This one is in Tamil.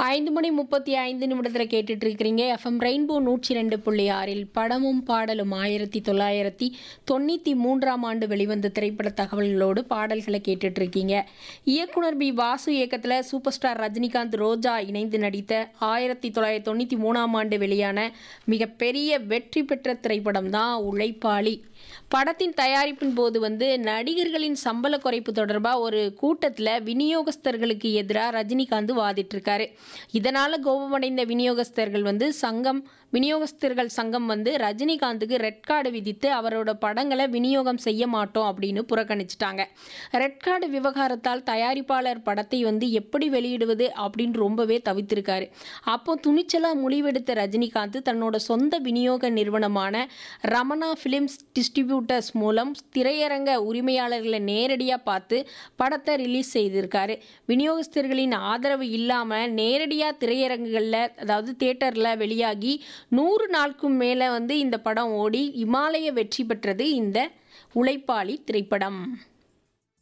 ஐந்து மணி முப்பத்தி ஐந்து நிமிடத்தில் கேட்டுட்டு இருக்கிறீங்க எஃப்எம் ரெயின்போ நூற்றி ரெண்டு புள்ளி ஆறில் படமும் பாடலும் ஆயிரத்தி தொள்ளாயிரத்தி தொண்ணூற்றி மூன்றாம் ஆண்டு வெளிவந்த திரைப்பட தகவல்களோடு பாடல்களை கேட்டுட்டு இருக்கீங்க இயக்குனர் பி வாசு இயக்கத்தில் சூப்பர் ஸ்டார் ரஜினிகாந்த் ரோஜா இணைந்து நடித்த ஆயிரத்தி தொள்ளாயிரத்தி தொண்ணூற்றி மூணாம் ஆண்டு வெளியான மிகப்பெரிய வெற்றி பெற்ற திரைப்படம் தான் உழைப்பாளி படத்தின் தயாரிப்பின் போது வந்து நடிகர்களின் சம்பள குறைப்பு தொடர்பாக ஒரு கூட்டத்தில் விநியோகஸ்தர்களுக்கு எதிராக ரஜினிகாந்த் வாதிட்டு இருக்காரு இதனால் கோபமடைந்த விநியோகஸ்தர்கள் வந்து சங்கம் விநியோகஸ்தர்கள் சங்கம் வந்து ரஜினிகாந்துக்கு ரெட் கார்டு விதித்து அவரோட படங்களை விநியோகம் செய்ய மாட்டோம் அப்படின்னு புறக்கணிச்சிட்டாங்க ரெட் கார்டு விவகாரத்தால் தயாரிப்பாளர் படத்தை வந்து எப்படி வெளியிடுவது அப்படின்னு ரொம்பவே தவித்திருக்காரு அப்போ துணிச்சலாக முடிவெடுத்த ரஜினிகாந்த் தன்னோட சொந்த விநியோக நிறுவனமான ரமணா ஃபிலிம்ஸ் டிஸ்ட்ரிபியூட்டர்ஸ் மூலம் திரையரங்க உரிமையாளர்களை நேரடியாக பார்த்து படத்தை ரிலீஸ் செய்திருக்காரு விநியோகஸ்தர்களின் ஆதரவு இல்லாமல் நேரடியாக திரையரங்குகளில் அதாவது தேட்டரில் வெளியாகி நூறு நாளுக்கும் மேலே வந்து இந்த படம் ஓடி இமாலய வெற்றி பெற்றது இந்த உழைப்பாளி திரைப்படம்